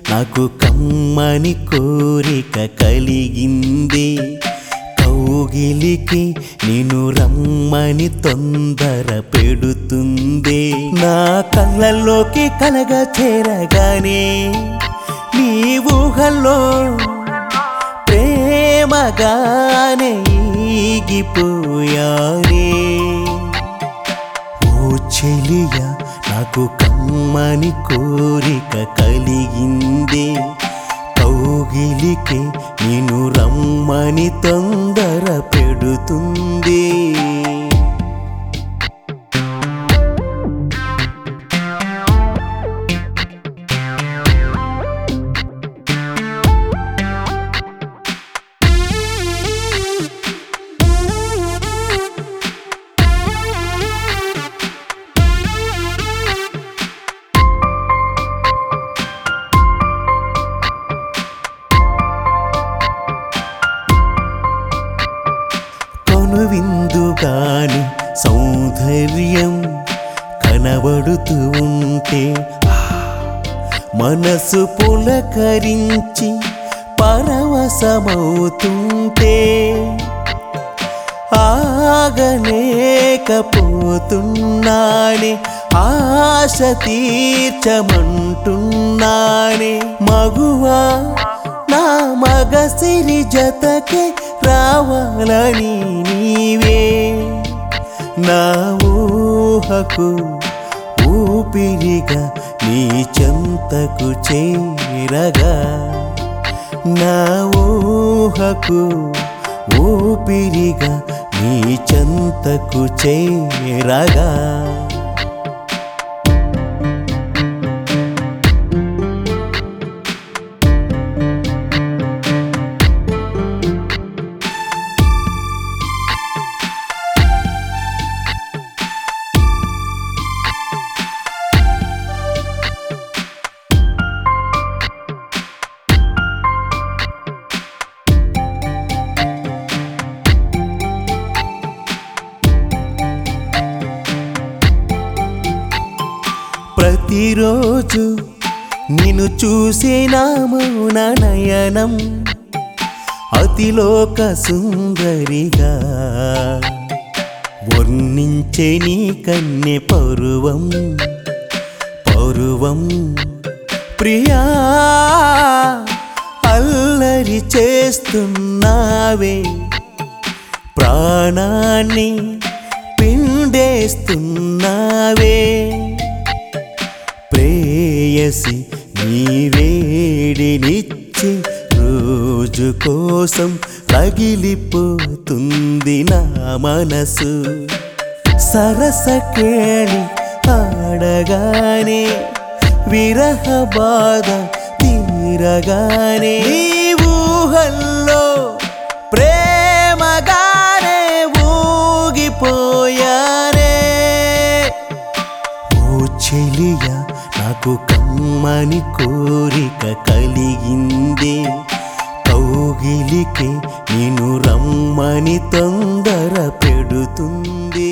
నాకు కమ్మని కోరిక కలిగింది కౌగిలికి నేను రమ్మని తొందర పెడుతుంది నా కళ్ళల్లోకి కలగ చేరగానే నీ ఊహల్లో ప్రేమగానే ఈగిపోయానే ఓ చెలియ నాకు కమ్మని కోరిక కలిగింది కౌగిలికి నేను రమ్మని తొందర పెడుతుంది కనువిందుగాని సౌందర్యం కనబడుతూ ఉంటే ఆ, మనసు పులకరించి పరవశమవుతుంటే ఆగలేకపోతున్నానే ఆశ తీర్చమంటున్నానే మగువా నా మగ సిరి జతకే రావాలని నీవే నా ఊహకు ఊపిరిగా నీ చెంతకు చేరగా నా ఊహకు ఊపిరిగా నీ చెంతకు చేరగా ప్రతిరోజు నిన్ను చూసిన మౌన నయనం అతిలోక సుందరిగా వర్ణించే నీ కన్నె పరువం పరువం ప్రియా అల్లరి చేస్తున్నావే ప్రాణాన్ని పిండేస్తున్నావే ప్రేయసి నీ వేడినిచ్చి రోజు కోసం రగిలిపోతుంది నా మనసు సరస కేళి ఆడగానే విరహ బాధ తీరగానే నీ ఊహల్లో ప్రేమగానే ఊగిపోయానే ఓ చెలియ నాకు కమ్మని కోరిక కలిగింది కౌగిలికి నేను రమ్మని తొందర పెడుతుంది